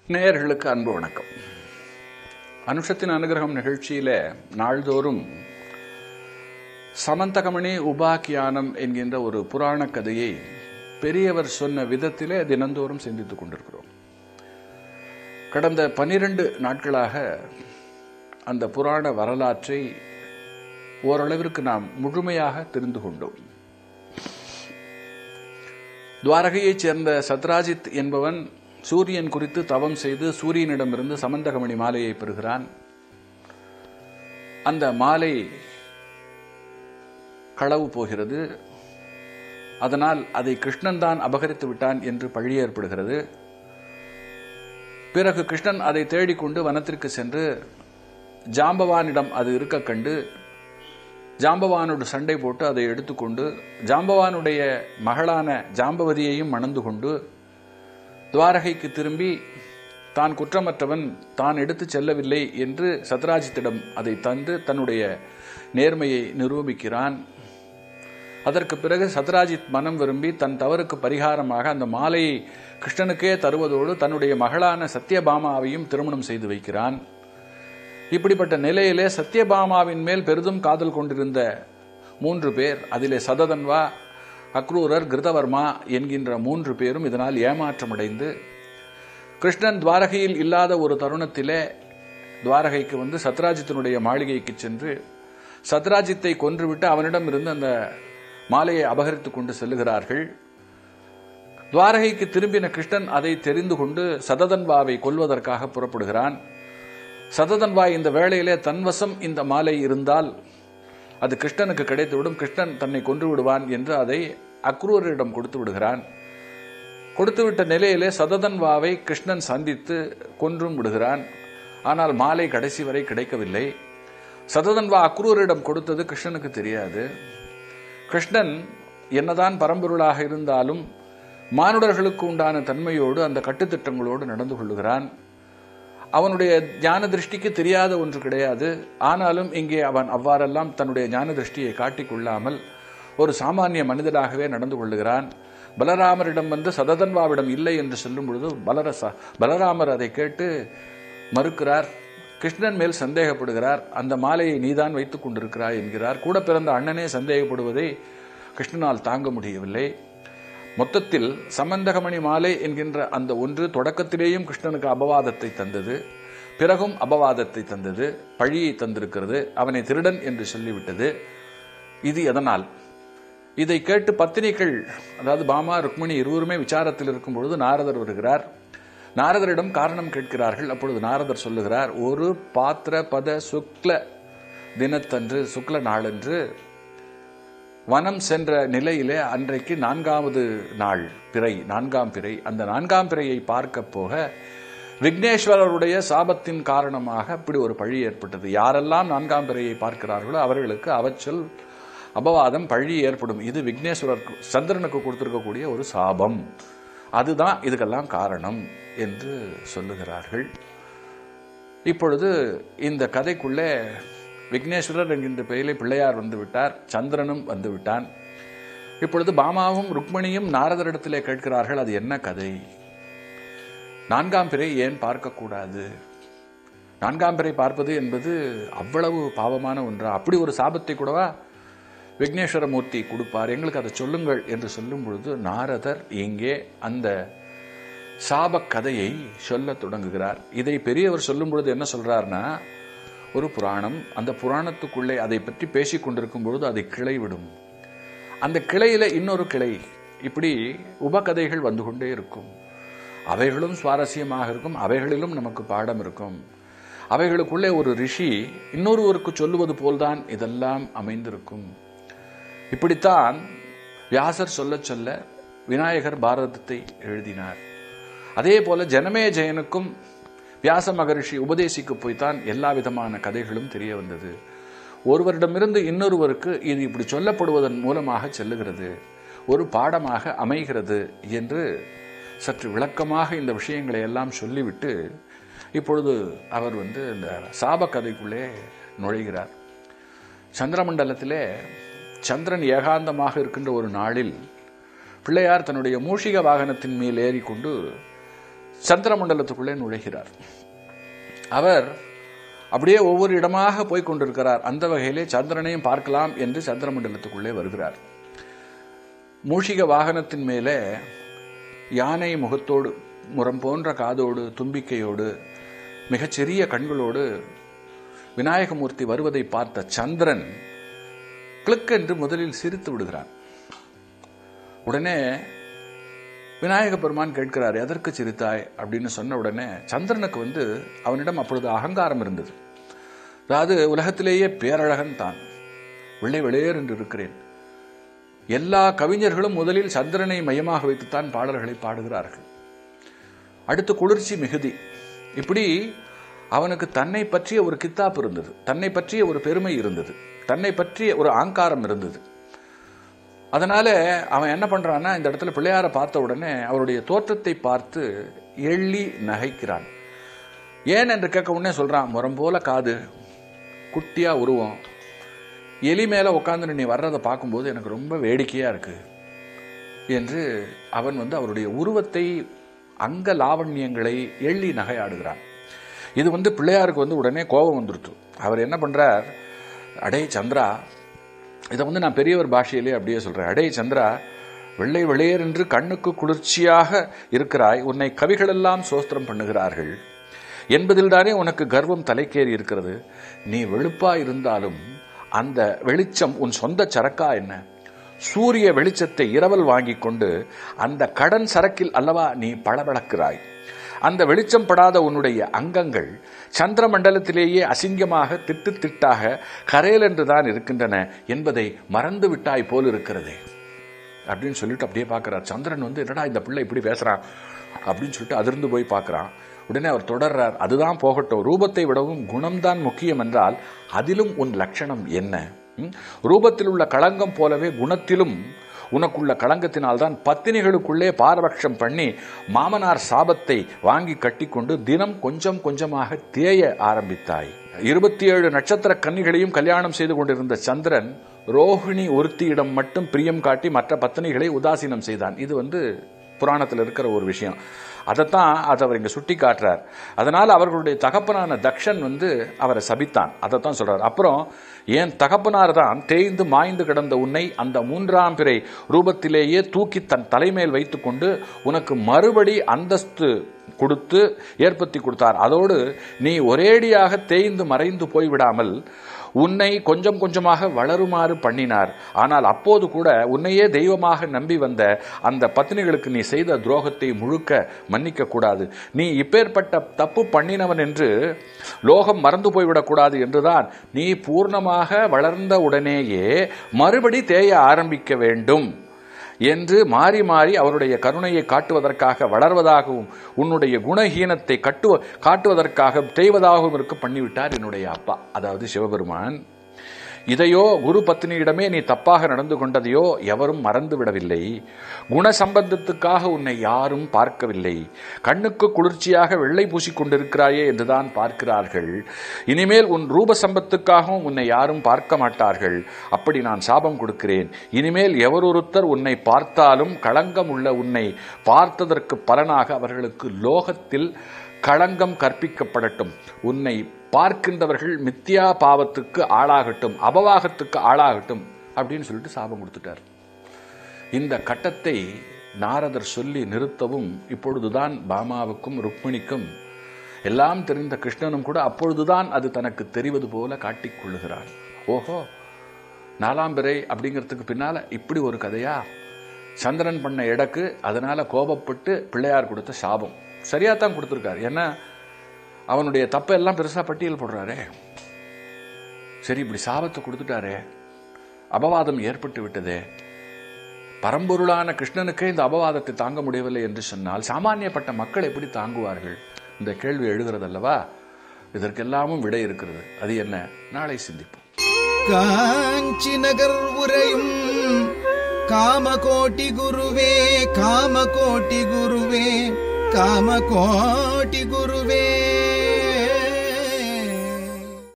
நேயர்களுக்கு அன்பு வணக்கம் அனுஷத்தின் அனுகிரகம் நிகழ்ச்சியில நாள்தோறும் சமந்தகமணி உபாக்கியானம் என்கின்ற ஒரு புராண கதையை பெரியவர் சொன்ன விதத்திலே தினந்தோறும் சிந்தித்துக் கொண்டிருக்கிறோம் கடந்த பனிரெண்டு நாட்களாக அந்த புராண வரலாற்றை ஓரளவிற்கு நாம் முழுமையாக தெரிந்து கொண்டோம் துவாரகையைச் சேர்ந்த சத்ராஜித் என்பவன் சூரியன் குறித்து தவம் செய்து சூரியனிடமிருந்து சமந்தகமணி மாலையை பெறுகிறான் அந்த மாலை களவு போகிறது அதனால் அதை கிருஷ்ணன் தான் அபகரித்து விட்டான் என்று பழி ஏற்படுகிறது பிறகு கிருஷ்ணன் அதை தேடிக்கொண்டு வனத்திற்கு சென்று ஜாம்பவானிடம் அது இருக்க கண்டு ஜாம்பவானோடு சண்டை போட்டு அதை எடுத்துக்கொண்டு ஜாம்பவானுடைய மகளான ஜாம்பவதியையும் மணந்து கொண்டு துவாரகைக்கு திரும்பி தான் குற்றமற்றவன் தான் எடுத்துச் செல்லவில்லை என்று சத்ராஜித்திடம் அதை தந்து தன்னுடைய நேர்மையை நிரூபிக்கிறான் அதற்கு பிறகு சத்ராஜித் மனம் விரும்பி தன் தவறுக்கு பரிகாரமாக அந்த மாலையை கிருஷ்ணனுக்கே தருவதோடு தன்னுடைய மகளான சத்யபாமாவையும் திருமணம் செய்து வைக்கிறான் இப்படிப்பட்ட நிலையிலே சத்யபாமாவின் மேல் பெரிதும் காதல் கொண்டிருந்த மூன்று பேர் அதிலே சததன்வா அக்ரூரர் கிருதவர்மா என்கின்ற மூன்று பேரும் இதனால் ஏமாற்றமடைந்து கிருஷ்ணன் துவாரகையில் இல்லாத ஒரு தருணத்திலே துவாரகைக்கு வந்து சத்ராஜித்தினுடைய மாளிகைக்கு சென்று சத்ராஜித்தை கொன்றுவிட்டு அவனிடம் இருந்து அந்த மாலையை அபகரித்து கொண்டு செல்லுகிறார்கள் துவாரகைக்கு திரும்பின கிருஷ்ணன் அதை தெரிந்து கொண்டு சததன்வாவை கொல்வதற்காக புறப்படுகிறான் சததன்வா இந்த வேளையிலே தன்வசம் இந்த மாலை இருந்தால் அது கிருஷ்ணனுக்கு கிடைத்துவிடும் கிருஷ்ணன் தன்னை கொன்று விடுவான் என்று அதை அக்ரூரிடம் கொடுத்து விடுகிறான் கொடுத்துவிட்ட நிலையிலே சததன்வாவை கிருஷ்ணன் சந்தித்து கொன்றும் விடுகிறான் ஆனால் மாலை கடைசி வரை கிடைக்கவில்லை சததன்வா அக்ரூரிடம் கொடுத்தது கிருஷ்ணனுக்கு தெரியாது கிருஷ்ணன் என்னதான் பரம்பொருளாக இருந்தாலும் மானுடர்களுக்கு உண்டான தன்மையோடு அந்த கட்டுத்திட்டங்களோடு நடந்து கொள்ளுகிறான் அவனுடைய ஞான திருஷ்டிக்கு தெரியாத ஒன்று கிடையாது ஆனாலும் இங்கே அவன் அவ்வாறெல்லாம் தன்னுடைய ஞான திருஷ்டியை காட்டிக்கொள்ளாமல் ஒரு சாமானிய மனிதனாகவே நடந்து கொள்ளுகிறான் பலராமரிடம் வந்து சததன்வாவிடம் இல்லை என்று சொல்லும் பொழுது பலரச பலராமர் அதை கேட்டு மறுக்கிறார் கிருஷ்ணன் மேல் சந்தேகப்படுகிறார் அந்த மாலையை நீதான் வைத்துக் கொண்டிருக்கிறாய் என்கிறார் கூட பிறந்த அண்ணனே சந்தேகப்படுவதை கிருஷ்ணனால் தாங்க முடியவில்லை மொத்தத்தில் சமந்தகமணி மாலை என்கின்ற அந்த ஒன்று தொடக்கத்திலேயும் கிருஷ்ணனுக்கு அபவாதத்தை தந்தது பிறகும் அபவாதத்தை தந்தது பழியை தந்திருக்கிறது அவனை திருடன் என்று சொல்லிவிட்டது இது எதனால் இதை கேட்டு பத்தினிகள் அதாவது பாமா ருக்மிணி இருவருமே விசாரத்தில் இருக்கும் பொழுது நாரதர் வருகிறார் நாரதரிடம் காரணம் கேட்கிறார்கள் அப்பொழுது நாரதர் சொல்லுகிறார் ஒரு பாத்திர பத சுக்ல தினத்தன்று சுக்ல நாளன்று வனம் சென்ற நிலையிலே அன்றைக்கு நான்காவது நாள் பிறை நான்காம் பிறை அந்த நான்காம் பிறையை பார்க்க போக விக்னேஸ்வரருடைய சாபத்தின் காரணமாக இப்படி ஒரு பழி ஏற்பட்டது யாரெல்லாம் நான்காம் பிறையை பார்க்கிறார்களோ அவர்களுக்கு அவச்சொல் அபவாதம் பழி ஏற்படும் இது விக்னேஸ்வரர் சந்திரனுக்கு கொடுத்திருக்கக்கூடிய ஒரு சாபம் அதுதான் இதுக்கெல்லாம் காரணம் என்று சொல்லுகிறார்கள் இப்பொழுது இந்த கதைக்குள்ளே விக்னேஸ்வரர் என்கின்ற பெயரிலே பிள்ளையார் வந்து விட்டார் சந்திரனும் வந்து விட்டான் இப்பொழுது பாமாவும் ருக்மணியும் நாரதரிடத்திலே கேட்கிறார்கள் அது என்ன கதை நான்காம் பிறை ஏன் பார்க்கக்கூடாது நான்காம் பிறை பார்ப்பது என்பது அவ்வளவு பாவமான ஒன்றா அப்படி ஒரு சாபத்தை கூடவா விக்னேஸ்வரமூர்த்தி கொடுப்பார் எங்களுக்கு அதை சொல்லுங்கள் என்று சொல்லும் பொழுது நாரதர் இங்கே அந்த சாப கதையை சொல்ல தொடங்குகிறார் இதை பெரியவர் சொல்லும் பொழுது என்ன சொல்றார்னா ஒரு புராணம் அந்த புராணத்துக்குள்ளே அதை பற்றி பேசிக் கொண்டிருக்கும் பொழுது அதை கிளை விடும் அந்த கிளையில இன்னொரு கிளை இப்படி உபகதைகள் வந்து கொண்டே இருக்கும் அவைகளும் சுவாரஸ்யமாக இருக்கும் அவைகளிலும் நமக்கு பாடம் இருக்கும் அவைகளுக்குள்ளே ஒரு ரிஷி இன்னொருவருக்கு சொல்லுவது போல்தான் இதெல்லாம் அமைந்திருக்கும் இப்படித்தான் வியாசர் சொல்ல சொல்ல விநாயகர் பாரதத்தை எழுதினார் அதே போல ஜனமே ஜெயனுக்கும் வியாச மகரிஷி உபதேசிக்க போய்த்தான் எல்லா விதமான கதைகளும் தெரிய வந்தது ஒருவரிடமிருந்து இன்னொருவருக்கு இது இப்படி சொல்லப்படுவதன் மூலமாக செல்லுகிறது ஒரு பாடமாக அமைகிறது என்று சற்று விளக்கமாக இந்த விஷயங்களை எல்லாம் சொல்லிவிட்டு இப்பொழுது அவர் வந்து இந்த சாப கதைக்குள்ளே நுழைகிறார் சந்திரமண்டலத்திலே சந்திரன் ஏகாந்தமாக இருக்கின்ற ஒரு நாளில் பிள்ளையார் தன்னுடைய மூஷிக வாகனத்தின் மேல் ஏறிக்கொண்டு சந்திரமண்டலத்துக்குள்ளே நுழைகிறார் அவர் அப்படியே ஒவ்வொரு இடமாக போய் கொண்டிருக்கிறார் அந்த வகையிலே சந்திரனையும் பார்க்கலாம் என்று சந்திரமண்டலத்துக்குள்ளே வருகிறார் மூஷிக வாகனத்தின் மேலே யானை முகத்தோடு முரம் போன்ற காதோடு தும்பிக்கையோடு மிகச்சிறிய கண்களோடு விநாயகமூர்த்தி வருவதை பார்த்த சந்திரன் கிளிக் என்று முதலில் சிரித்து விடுகிறான் உடனே விநாயக பெருமான் கேட்கிறார் எதற்கு சிரித்தாய் அப்படின்னு சொன்ன உடனே சந்திரனுக்கு வந்து அவனிடம் அப்பொழுது அகங்காரம் இருந்தது அதாவது உலகத்திலேயே பேரழகன் தான் வெள்ளை வெளியேர் என்று இருக்கிறேன் எல்லா கவிஞர்களும் முதலில் சந்திரனை மையமாக வைத்துத்தான் பாடல்களை பாடுகிறார்கள் அடுத்து குளிர்ச்சி மிகுதி இப்படி அவனுக்கு தன்னை பற்றிய ஒரு கித்தாப் இருந்தது தன்னை பற்றிய ஒரு பெருமை இருந்தது தன்னை பற்றிய ஒரு ஆங்காரம் இருந்தது அதனால அவன் என்ன பண்றான்னா இந்த இடத்துல பிள்ளையார பார்த்த உடனே அவருடைய தோற்றத்தை பார்த்து எள்ளி நகைக்கிறான் ஏன் என்று கேட்க உடனே சொல்றான் முறம் போல காது குட்டியா உருவம் எலி மேல உட்காந்து நீ வர்றதை பார்க்கும்போது எனக்கு ரொம்ப வேடிக்கையா இருக்கு என்று அவன் வந்து அவருடைய உருவத்தை அங்க லாவண்யங்களை எள்ளி நகையாடுகிறான் இது வந்து பிள்ளையாருக்கு வந்து உடனே கோபம் வந்துருச்சு அவர் என்ன பண்றார் அடே சந்திரா இதை வந்து நான் பெரியவர் பாஷையிலே அப்படியே சொல்றேன் அடே சந்திரா வெள்ளை வெளியேர் என்று கண்ணுக்கு குளிர்ச்சியாக இருக்கிறாய் உன்னை கவிகளெல்லாம் சோஸ்திரம் பண்ணுகிறார்கள் என்பதில்தானே உனக்கு கர்வம் தலைக்கேறி இருக்கிறது நீ வெளுப்பா இருந்தாலும் அந்த வெளிச்சம் உன் சொந்த சரக்கா என்ன சூரிய வெளிச்சத்தை இரவல் வாங்கி கொண்டு அந்த கடன் சரக்கில் அல்லவா நீ பளபளக்கிறாய் அந்த வெளிச்சம் படாத உன்னுடைய அங்கங்கள் சந்திர மண்டலத்திலேயே அசிங்கமாக திட்டு திட்டாக கரையல் என்றுதான் இருக்கின்றன என்பதை மறந்து விட்டாய் போல் இருக்கிறதே அப்படின்னு சொல்லிட்டு அப்படியே பார்க்கிறார் சந்திரன் வந்து என்னடா இந்த பிள்ளை இப்படி பேசுறான் அப்படின்னு சொல்லிட்டு அதிர்ந்து போய் பார்க்கறான் உடனே அவர் தொடர்றார் அதுதான் போகட்டும் ரூபத்தை விடவும் குணம்தான் முக்கியம் என்றால் அதிலும் உன் லட்சணம் என்ன ம்? ரூபத்தில் உள்ள களங்கம் போலவே குணத்திலும் உனக்குள்ள களங்கத்தினால்தான் பத்தினிகளுக்குள்ளே பாரபட்சம் பண்ணி மாமனார் சாபத்தை வாங்கி கட்டிக்கொண்டு தினம் கொஞ்சம் கொஞ்சமாக தேய ஆரம்பித்தாய் இருபத்தி ஏழு நட்சத்திர கன்னிகளையும் கல்யாணம் செய்து கொண்டிருந்த சந்திரன் ரோஹிணி ஒருத்தியிடம் மட்டும் பிரியம் காட்டி மற்ற பத்தினிகளை உதாசீனம் செய்தான் இது வந்து புராணத்தில் இருக்கிற ஒரு விஷயம் அதைத்தான் அதை அவர் இங்க சுட்டி காட்டுறார் அதனால அவர்களுடைய தகப்பனான தக்ஷன் வந்து அவரை சபித்தான் அதைத்தான் சொல்றார் அப்புறம் என் தகப்பனார் தான் தேய்ந்து மாய்ந்து கிடந்த உன்னை அந்த மூன்றாம் பிறை ரூபத்திலேயே தூக்கி தன் தலைமேல் வைத்துக்கொண்டு உனக்கு மறுபடி அந்தஸ்து கொடுத்து ஏற்படுத்தி கொடுத்தார் அதோடு நீ ஒரேடியாக தேய்ந்து மறைந்து போய்விடாமல் உன்னை கொஞ்சம் கொஞ்சமாக வளருமாறு பண்ணினார் ஆனால் அப்போது கூட உன்னையே தெய்வமாக நம்பி வந்த அந்த பத்னிகளுக்கு நீ செய்த துரோகத்தை முழுக்க மன்னிக்க கூடாது நீ இப்பேற்பட்ட தப்பு பண்ணினவன் என்று லோகம் மறந்து போய்விடக்கூடாது என்றுதான் நீ பூர்ணமாக வளர்ந்த உடனேயே மறுபடி தேய ஆரம்பிக்க வேண்டும் என்று மாறி மாறி அவருடைய கருணையை காட்டுவதற்காக வளர்வதாகவும் உன்னுடைய குணஹீனத்தை கட்டுவ காட்டுவதற்காக தேய்வதாகவும் இருக்க பண்ணிவிட்டார் என்னுடைய அப்பா அதாவது சிவபெருமான் இதையோ குரு பத்னியிடமே நீ தப்பாக நடந்து கொண்டதையோ எவரும் மறந்து விடவில்லை குண சம்பந்தத்துக்காக உன்னை யாரும் பார்க்கவில்லை கண்ணுக்கு குளிர்ச்சியாக வெள்ளை பூசிக்கொண்டிருக்கிறாயே என்றுதான் பார்க்கிறார்கள் இனிமேல் உன் ரூப சம்பத்துக்காகவும் உன்னை யாரும் பார்க்க மாட்டார்கள் அப்படி நான் சாபம் கொடுக்கிறேன் இனிமேல் எவரொருத்தர் உன்னை பார்த்தாலும் களங்கம் உள்ள உன்னை பார்த்ததற்கு பலனாக அவர்களுக்கு லோகத்தில் களங்கம் கற்பிக்கப்படட்டும் உன்னை பார்க்கின்றவர்கள் மித்தியா பாவத்துக்கு ஆளாகட்டும் அபவாகத்துக்கு ஆளாகட்டும் அப்படின்னு சொல்லிட்டு சாபம் கொடுத்துட்டார் இந்த கட்டத்தை நாரதர் சொல்லி நிறுத்தவும் இப்பொழுதுதான் பாமாவுக்கும் ருக்மிணிக்கும் எல்லாம் தெரிந்த கிருஷ்ணனும் கூட அப்பொழுதுதான் அது தனக்கு தெரிவது போல காட்டிக்கொள்ளுகிறான் ஓஹோ நாலாம் பிறை அப்படிங்கிறதுக்கு பின்னால இப்படி ஒரு கதையா சந்திரன் பண்ண எடக்கு அதனால கோபப்பட்டு பிள்ளையார் கொடுத்த சாபம் சரியா தான் கொடுத்துருக்காரு ஏன்னா அவனுடைய தப்பெல்லாம் பெருசா பட்டியல் போடுறாரே சரி இப்படி சாபத்தை கொடுத்துட்டாரே அபவாதம் ஏற்பட்டு விட்டதே பரம்பொருளான கிருஷ்ணனுக்கே இந்த அபவாதத்தை தாங்க முடியவில்லை என்று சொன்னால் சாமானியப்பட்ட மக்கள் எப்படி தாங்குவார்கள் இந்த கேள்வி எழுகிறதல்லவா இதற்கெல்லாமும் விடை இருக்கிறது அது என்ன நாளை சிந்திப்போம் காஞ்சி நகர் உரையும் காமகோட்டி குருவே காமகோட்டி குருவே காமகோட்டி குருவே